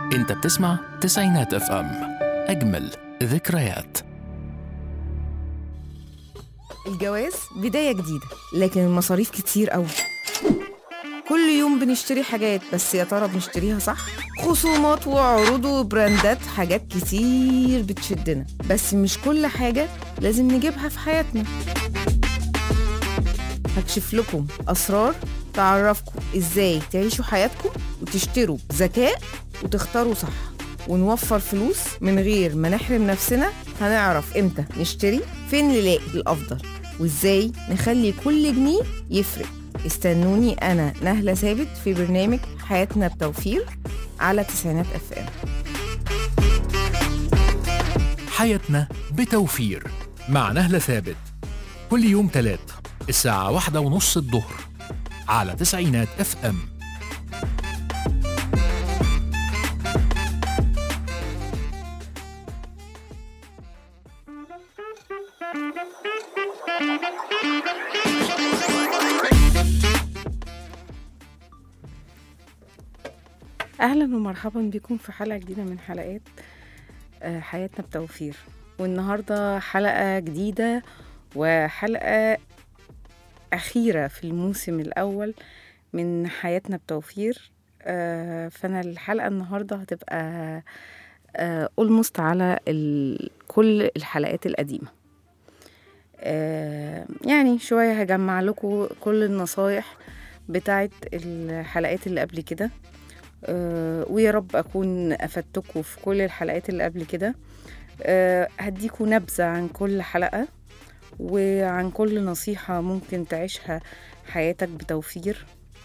انت بتسمع تسعينات اف ام اجمل ذكريات الجواز بداية جديدة لكن المصاريف كتير قوي كل يوم بنشتري حاجات بس يا ترى بنشتريها صح؟ خصومات وعروض وبراندات حاجات كتير بتشدنا بس مش كل حاجة لازم نجيبها في حياتنا هكشف لكم أسرار تعرفكم إزاي تعيشوا حياتكم وتشتروا بذكاء وتختاروا صح ونوفر فلوس من غير ما نحرم نفسنا هنعرف امتى نشتري فين نلاقي الافضل وازاي نخلي كل جنيه يفرق استنوني انا نهله ثابت في برنامج حياتنا بتوفير على تسعينات اف ام حياتنا بتوفير مع نهلة ثابت كل يوم تلات الساعة واحدة ونص الظهر على تسعينات اف ام اهلا ومرحبا بكم في حلقه جديده من حلقات آه، حياتنا بتوفير والنهارده حلقه جديده وحلقه اخيره في الموسم الاول من حياتنا بتوفير آه، فانا الحلقه النهارده هتبقى اولموست على ال- كل الحلقات القديمه آه، يعني شويه هجمع لكم كل النصايح بتاعت الحلقات اللي قبل كده آه، ويا رب أكون أفدتكم في كل الحلقات اللي قبل كده آه، هديكوا نبذة عن كل حلقة وعن كل نصيحة ممكن تعيشها حياتك بتوفير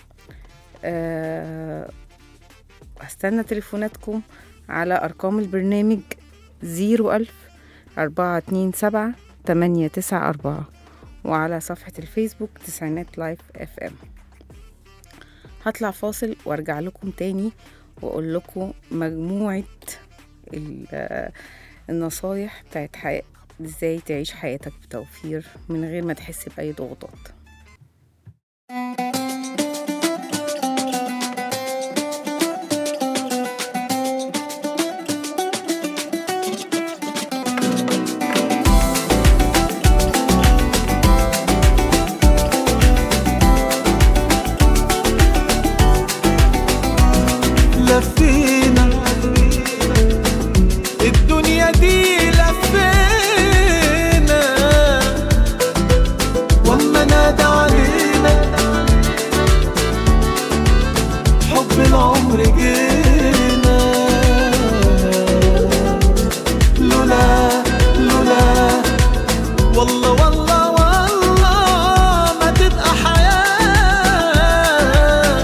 آه، هستنى تليفوناتكم على أرقام البرنامج زيرو ألف أربعة اتنين سبعة تمانية تسعة أربعة وعلى صفحة الفيسبوك تسعينات لايف اف ام هطلع فاصل وارجع لكم تاني واقول لكم مجموعة ال- آه، النصايح بتاعت حياة ازاي تعيش حياتك بتوفير من غير ما تحس بأي ضغوطات لفينا الدنيا دي لفينا واما نادى علينا حب العمر جينا لولا لولا والله والله والله ما تبقى حياه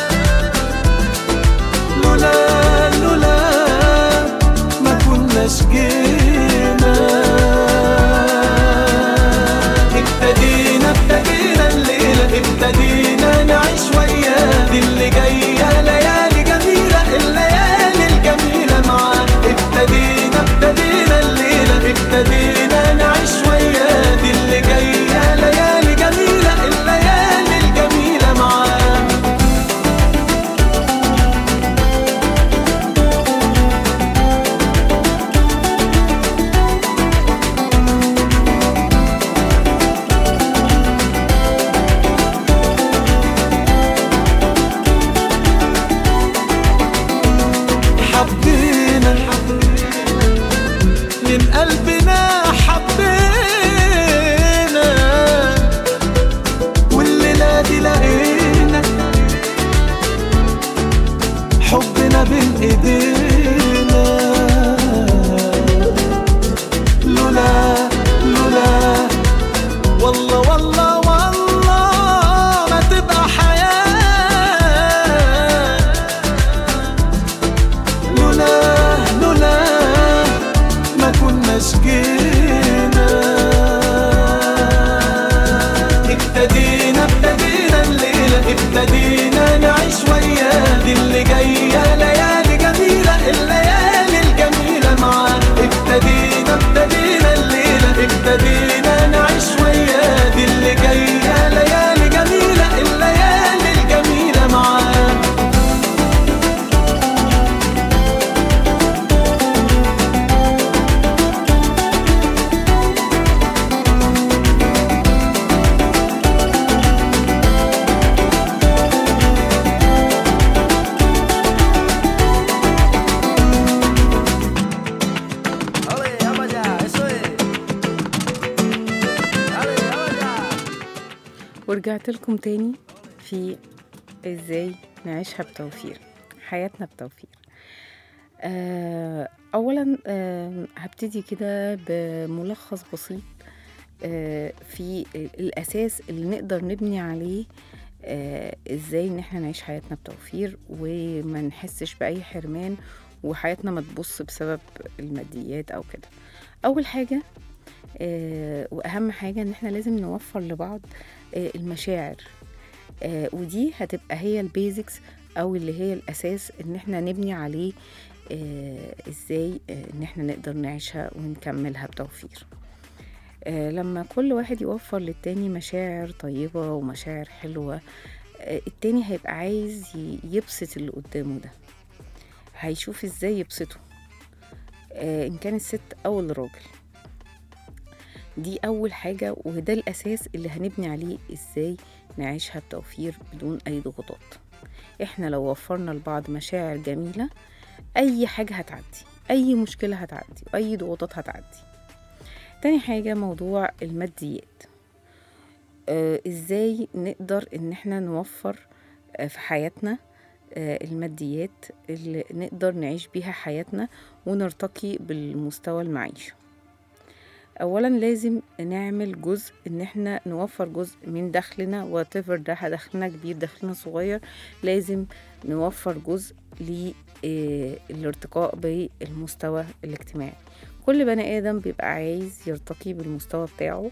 لولا لولا ما كناش جينا ابتدينا ابتدينا الليلة ابتدينا نعيش وياه دي اللي جاية ليالي جميلة الليالي الجميلة معاه ابتدينا ابتدينا الليلة ابتدينا نعيش وياه دي اللي جاية ليالي جميلة الليالي الجميلة معاه حبينا من قلبنا حبينا والليلة دي لقينا حبنا بين ايدينا لولا لولا والله والله والله ما تبقى حياه لولا لولا ما كناش جينا ابتدينا ابتدينا الليلة ابتدينا نعيش وياه دي اللي جاية ليالي جميلة الليالي الجميلة معاه ابتدينا ابتدينا الليلة ابتدينا نعيش وياه دي اللي جاية ليالي جميلة الليالي الجميلة معاه ورجعت لكم تاني في ازاي نعيشها بتوفير حياتنا بتوفير آه، اولا آه، هبتدي كده بملخص بسيط آه، في الاساس اللي نقدر نبني عليه آه، ازاي ان احنا نعيش حياتنا بتوفير وما نحسش باي حرمان وحياتنا ما تبص بسبب الماديات او كده اول حاجه آه، واهم حاجه ان احنا لازم نوفر لبعض آه، المشاعر آه، ودي هتبقى هي البيزكس او اللي هي الاساس ان احنا نبني عليه آه، ازاي آه، ان احنا نقدر نعيشها ونكملها بتوفير آه، لما كل واحد يوفر للتاني مشاعر طيبة ومشاعر حلوة آه، التاني هيبقى عايز ي- يبسط اللي قدامه ده هيشوف ازاي يبسطه آه، ان كان الست او الراجل دي اول حاجة وده الاساس اللي هنبني عليه ازاي نعيشها بتوفير بدون اي ضغوطات احنا لو وفرنا لبعض مشاعر جميلة اي حاجة هتعدي اي مشكلة هتعدي واي ضغوطات هتعدي تاني حاجة موضوع الماديات آه ازاي نقدر ان احنا نوفر آه في حياتنا آه الماديات اللي نقدر نعيش بيها حياتنا ونرتقي بالمستوى المعيشة اولا لازم نعمل جزء ان احنا نوفر جزء من دخلنا whatever ده دخلنا كبير دخلنا صغير لازم نوفر جزء للارتقاء بالمستوى الاجتماعي كل بني ادم بيبقى عايز يرتقي بالمستوى بتاعه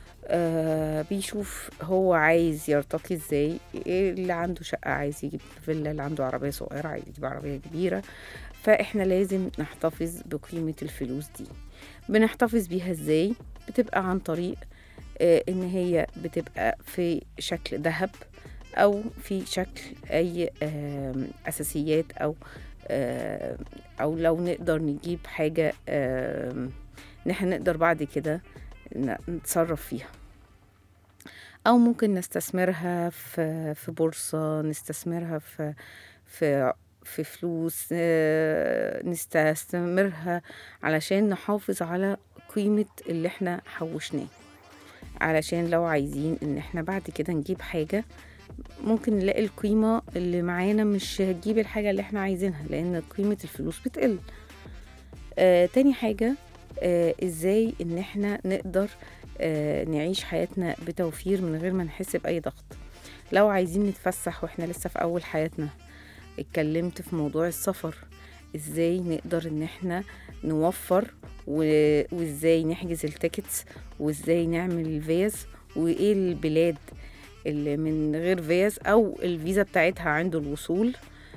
آه بيشوف هو عايز يرتقي ازاي إيه اللي عنده شقة عايز يجيب فيلا اللي عنده عربية صغيرة عايز يجيب عربية كبيرة فاحنا لازم نحتفظ بقيمة الفلوس دي بنحتفظ بيها ازاي بتبقى عن طريق آه ان هي بتبقى في شكل ذهب او في شكل اي آم، اساسيات او آه، او لو نقدر نجيب حاجة آم، ان احنا نقدر بعد كده ن- نتصرف فيها او ممكن نستثمرها في في بورصة نستثمرها في في في فلوس آه، نستثمرها علشان نحافظ على قيمة اللي احنا حوشناه علشان لو عايزين ان احنا بعد كده نجيب حاجة ممكن نلاقي القيمة اللي معانا مش هتجيب الحاجة اللي احنا عايزينها لأن قيمة الفلوس بتقل آه تاني حاجة آه ازاي ان احنا نقدر آه نعيش حياتنا بتوفير من غير ما نحس بأي ضغط لو عايزين نتفسح واحنا لسه في أول حياتنا اتكلمت في موضوع السفر ازاي نقدر ان احنا نوفر و- وازاي نحجز التيكتس وازاي نعمل الفيز وايه البلاد اللي من غير فيز او الفيزا بتاعتها عند الوصول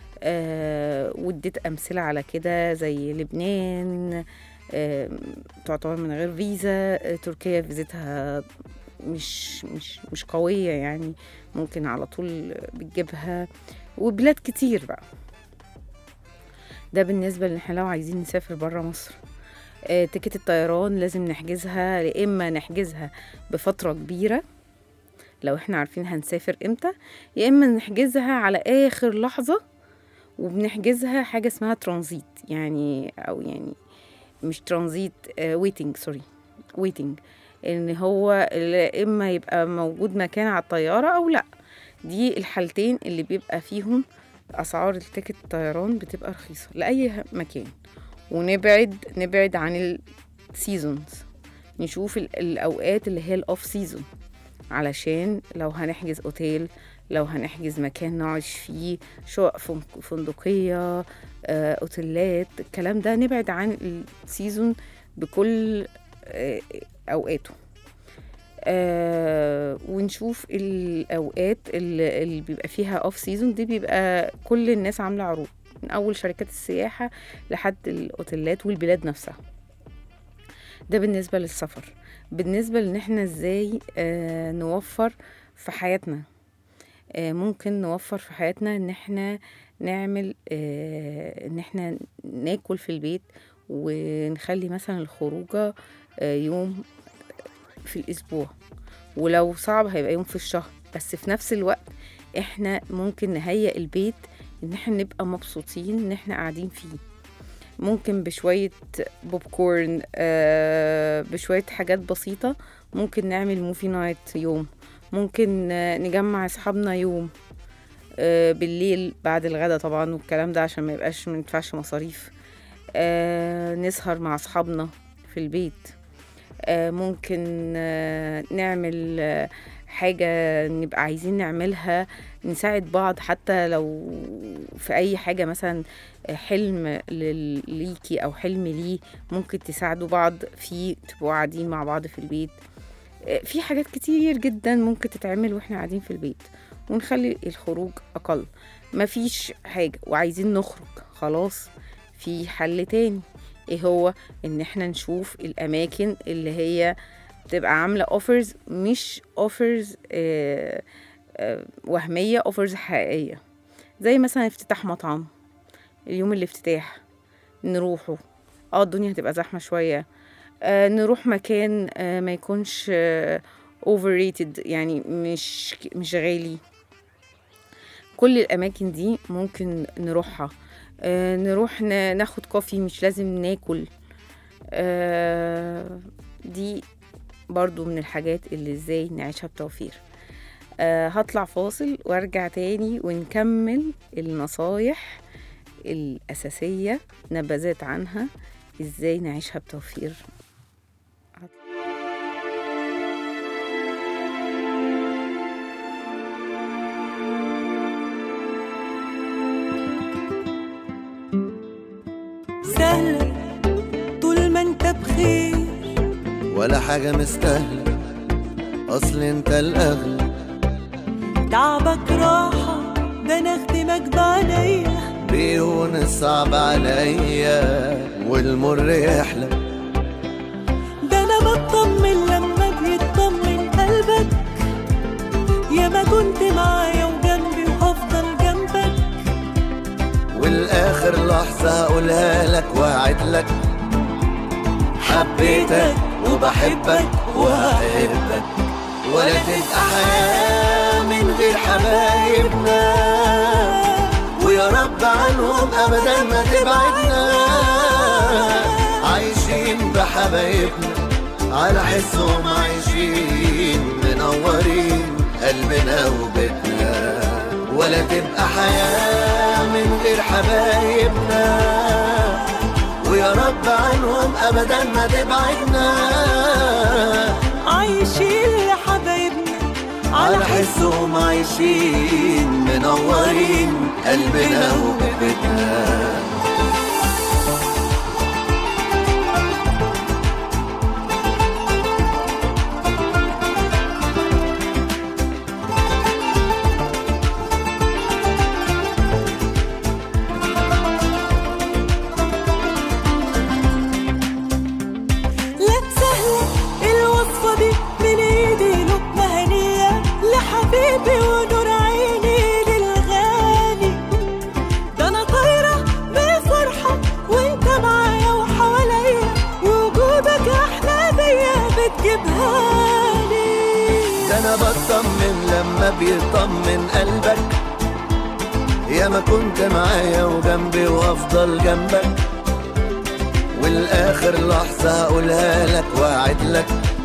آه واديت امثله على كده زي لبنان آه تعتبر من غير فيزا آه تركيا فيزتها مش مش مش قويه يعني ممكن على طول بتجيبها وبلاد كتير بقى ده بالنسبه لان احنا لو عايزين نسافر بره مصر آه تيكت الطيران لازم نحجزها يا اما نحجزها بفتره كبيره لو احنا عارفين هنسافر امتى يا اما نحجزها على اخر لحظه وبنحجزها حاجه اسمها ترانزيت يعني او يعني مش ترانزيت ويتنج سوري ويتنج ان هو لا اما يبقى موجود مكان على الطياره او لا دي الحالتين اللي بيبقى فيهم اسعار التيكت الطيران بتبقى رخيصه لاي مكان ونبعد نبعد عن السيزونز نشوف ال- الاوقات اللي هي الاوف سيزون علشان لو هنحجز اوتيل لو هنحجز مكان نقعد فيه شقق فن- فندقية آه، اوتيلات الكلام ده نبعد عن السيزون بكل آه، اوقاته آه ونشوف الاوقات اللي, اللي بيبقى فيها اوف سيزون دي بيبقى كل الناس عامله عروض من اول شركات السياحه لحد الاوتيلات والبلاد نفسها ده بالنسبه للسفر بالنسبه لان احنا ازاي آه نوفر في حياتنا آه ممكن نوفر في حياتنا ان احنا نعمل آه ان احنا ناكل في البيت ونخلي مثلا الخروجه آه يوم في الاسبوع ولو صعب هيبقى يوم في الشهر بس في نفس الوقت احنا ممكن نهيئ البيت ان احنا نبقى مبسوطين ان احنا قاعدين فيه ممكن بشوية بوب كورن آه بشوية حاجات بسيطة ممكن نعمل موفي نايت يوم ممكن آه، نجمع اصحابنا يوم آه، بالليل بعد الغدا طبعا والكلام ده عشان ما يبقاش ما ندفعش مصاريف آه، نسهر مع اصحابنا في البيت آه، ممكن آه، نعمل آه، حاجة نبقى عايزين نعملها نساعد بعض حتى لو في أي حاجة مثلا حلم لل- ليكي أو حلم ليه ممكن تساعدوا بعض فيه تبقوا قاعدين مع بعض في البيت آه، في حاجات كتير جدا ممكن تتعمل واحنا قاعدين في البيت ونخلي الخروج أقل مفيش حاجة وعايزين نخرج خلاص في حل تاني ايه هو ان احنا نشوف الاماكن اللي هي بتبقى عامله اوفرز مش اوفرز وهميه اوفرز حقيقيه زي مثلا افتتاح مطعم اليوم الافتتاح نروحه اه الدنيا هتبقى زحمه شويه آه نروح مكان آه ما يكونش اوفر ريتد يعني مش مش غالي كل الاماكن دي ممكن نروحها آه نروح ن- ناخد كوفي مش لازم ناكل آه دي برضو من الحاجات اللي ازاي نعيشها بتوفير آه هطلع فاصل وارجع تاني ونكمل النصايح الأساسية نبذات عنها ازاي نعيشها بتوفير سهلة طول ما انت بخير ولا حاجة مستاهلة أصل أنت الأغلى تعبك راحة ده انا اخدمك بعينيا بيهون الصعب عليا والمر يحلى ده انا بطمن لما بيطمن قلبك يا ما كنت معايا وجنبي وهفضل جنبك والآخر لحظة هقولها لك وأعد لك حبيتك وبحبك وهحبك ولا تبقى حياة من غير حبايبنا ويا رب عنهم أبدا ما تبعدنا عايشين بحبايبنا على حسهم عايشين منورين قلبنا وبيتنا ولا تبقى حياة من غير حبايبنا ويا رب عنهم أبدا ما تبعدنا عايشين لحبايبنا على حسهم عايشين منورين قلبنا وبيتنا لا تسهل الوصفة دي من ايدي لقمة هنية لحبيبي ونور عيني للغالي ده انا طايرة بفرحة وانت معايا وحواليا وجودك احلى بيا بتجيبها لي ده انا بطمن لما بيطمن قلبك يا ما كنت معايا وجنبي وافضل جنبك والاخر لحظة هقولها لك واعد لك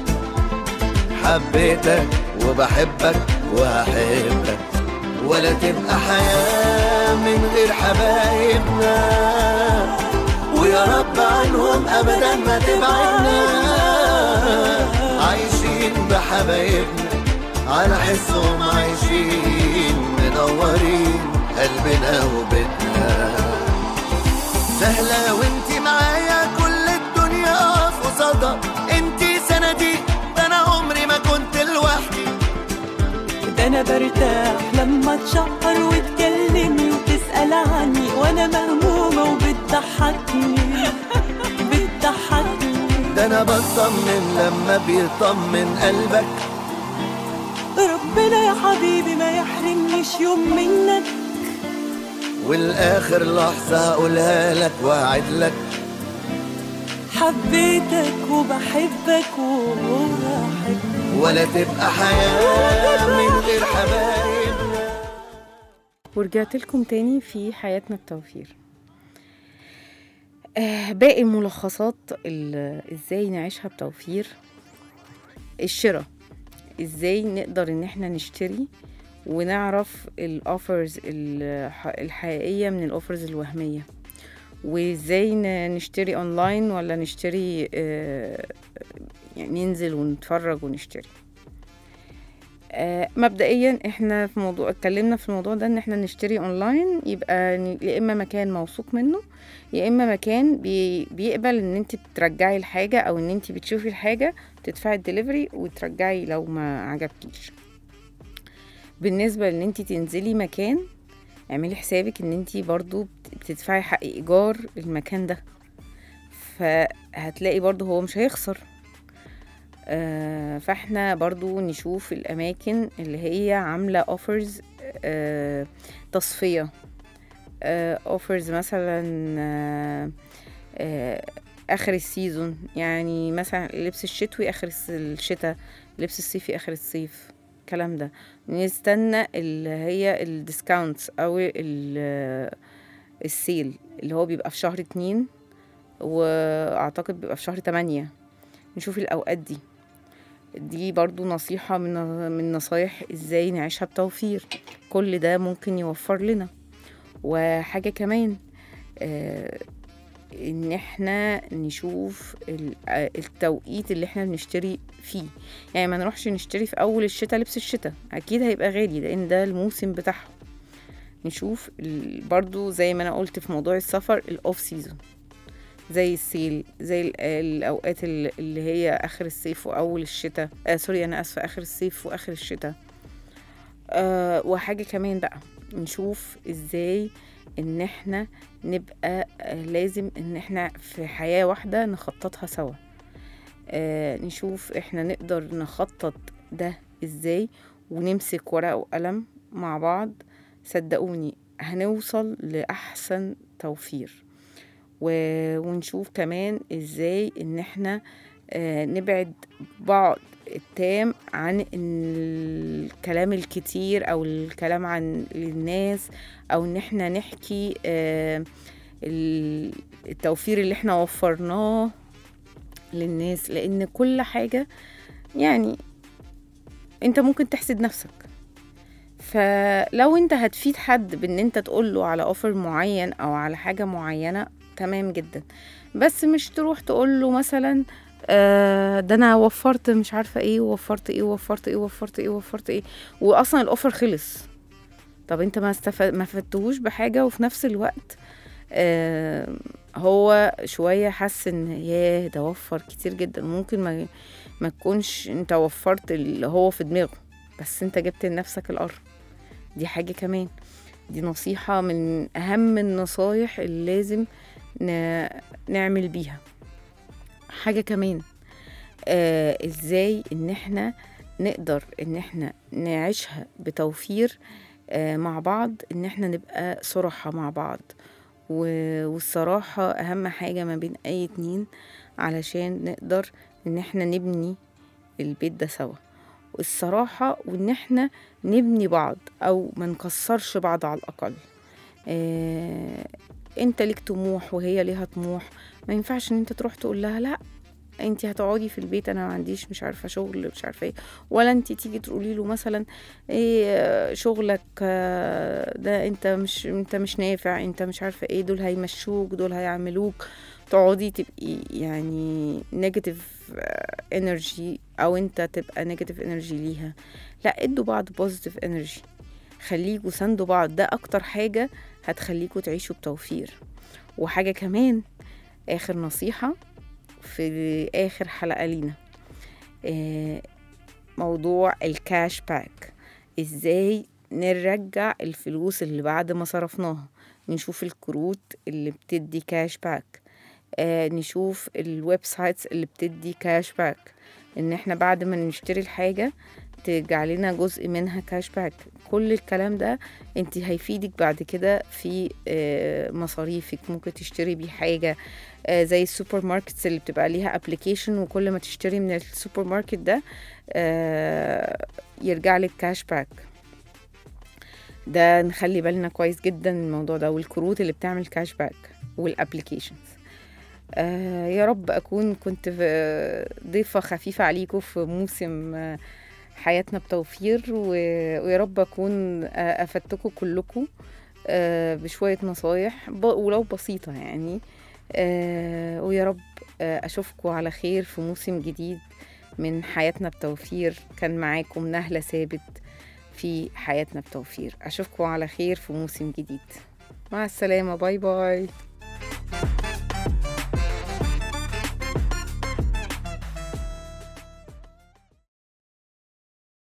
حبيتك وبحبك وهحبك ولا تبقى حياة من غير حبايبنا ويا رب عنهم ابدا ما تبعدنا عايشين بحبايبنا على حسهم عايشين منورين قلبنا وبيتنا سهلة وانتي معايا كل الدنيا اقف قصادها انتي سندي ده انا عمري ما كنت لوحدي ده انا برتاح لما تشقر وتكلمني وتسأل عني وانا مهمومة وبتضحكني بتضحكني ده انا بطمن لما بيطمن قلبك ربنا يا حبيبي ما يحرمنيش يوم منك والاخر لحظة هقولها لك واعد لك حبيتك وبحبك وبحبك ولا تبقى حياة من غير حبايبنا ورجعت لكم تاني في حياتنا التوفير آه باقي ملخصات ال- ازاي نعيشها بتوفير الشراء ازاي نقدر ان احنا نشتري ونعرف الاوفرز الحقيقيه من الاوفرز الوهميه وازاي ن- نشتري اونلاين ولا نشتري آه، يعني ننزل ونتفرج ونشتري آه، مبدئيا احنا في موضوع اتكلمنا في الموضوع ده ان احنا نشتري اونلاين يبقى ن- يا اما مكان موثوق منه يا اما مكان بي بيقبل ان انت بترجعي الحاجه او ان انت بتشوفي الحاجه تدفعي الدليفري وترجعي لو ما عجبكيش بالنسبه لان انت تنزلي مكان اعملي حسابك ان انت برضو بت- بتدفعي حق ايجار المكان ده فهتلاقي برضو هو مش هيخسر آه، فاحنا برضو نشوف الاماكن اللي هي عامله اوفرز تصفيه اوفرز مثلا آه، آه، اخر السيزون يعني مثلا اللبس الشتوي اخر الس- الشتاء لبس الصيفي اخر الصيف الكلام ده نستنى اللي هي الديسكاونتس او ال- السيل اللي هو بيبقى في شهر اتنين واعتقد بيبقى في شهر تمانية نشوف الاوقات دي دي برضو نصيحة من من نصايح ازاي نعيشها بتوفير كل ده ممكن يوفر لنا وحاجة كمان آه ان احنا نشوف ال- آه، التوقيت اللي احنا بنشتري فيه يعني ما نروحش نشتري في اول الشتاء لبس الشتاء اكيد هيبقى غالي لان ده الموسم بتاعهم نشوف ال- برضو زي ما انا قلت في موضوع السفر الاوف سيزون زي السيل زي ال- الاوقات ال- اللي هي اخر الصيف واول الشتاء آه سوري انا اسفه اخر الصيف واخر الشتاء آه وحاجه كمان بقى نشوف ازاي ان احنا نبقى آه لازم ان احنا في حياه واحده نخططها سوا آه نشوف احنا نقدر نخطط ده ازاي ونمسك ورقه وقلم مع بعض صدقوني هنوصل لاحسن توفير و- ونشوف كمان ازاي ان احنا آه، نبعد بعض التام عن الكلام الكتير او الكلام عن الناس او ان احنا نحكي آه، ال- التوفير اللي احنا وفرناه للناس لان كل حاجة يعني انت ممكن تحسد نفسك فلو انت هتفيد حد بان انت تقوله على اوفر معين او على حاجة معينة تمام جدا بس مش تروح تقوله مثلا آه ده انا وفرت مش عارفة ايه ووفرت ايه ووفرت ايه ووفرت ايه ووفرت ايه واصلا الاوفر خلص طب انت ما استفاد ما فدتهوش بحاجة وفي نفس الوقت آه هو شوية حس ان ياه ده وفر كتير جدا ممكن ما ما تكونش انت وفرت اللي هو في دماغه بس انت جبت لنفسك القرض دي حاجة كمان دي نصيحة من أهم النصايح اللي لازم ن... نعمل بيها حاجة كمان آه ازاي ان احنا نقدر ان احنا نعيشها بتوفير آه مع بعض ان احنا نبقى صراحة مع بعض و- والصراحة أهم حاجة ما بين أي اتنين علشان نقدر إن احنا نبني البيت ده سوا الصراحة وإن احنا نبني بعض أو ما نكسرش بعض على الأقل آه انت ليك طموح وهي ليها طموح ما ينفعش ان انت تروح تقول لها لا انت هتقعدي في البيت انا ما عنديش مش عارفه شغل مش عارفه ايه ولا انت تيجي تقولي له مثلا ايه آه، شغلك آه، ده انت مش انت مش نافع انت مش عارفه ايه دول هيمشوك دول هيعملوك تقعدي تبقي يعني نيجاتيف انرجي او انت تبقى نيجاتيف انرجي ليها لا ادوا بعض بوزيتيف انرجي خليكوا ساندوا بعض ده اكتر حاجه هتخليكوا تعيشوا بتوفير وحاجه كمان اخر نصيحه في اخر حلقه لينا آه، موضوع الكاش باك ازاي نرجع الفلوس اللي بعد ما صرفناها نشوف الكروت اللي بتدي كاش باك آه نشوف الويب سايتس اللي بتدي كاش باك ان احنا بعد ما نشتري الحاجة ترجع لنا جزء منها كاش باك كل الكلام ده انت هيفيدك بعد كده في آه مصاريفك ممكن تشتري بيه حاجة آه زي السوبر ماركتس اللي بتبقى ليها ابلكيشن وكل ما تشتري من السوبر ماركت ده آه يرجع لك كاش باك ده نخلي بالنا كويس جدا من الموضوع ده والكروت اللي بتعمل كاش باك والابلكيشنز آه يا رب اكون كنت في ضيفه خفيفه عليكم في موسم آه حياتنا بتوفير و... ويا رب اكون آه، افدتكم كلكم آه، بشويه نصايح ب... ولو بسيطه يعني آه، ويا رب آه، اشوفكم على خير في موسم جديد من حياتنا بتوفير كان معاكم نهله ثابت في حياتنا بتوفير اشوفكم على خير في موسم جديد مع السلامه باي باي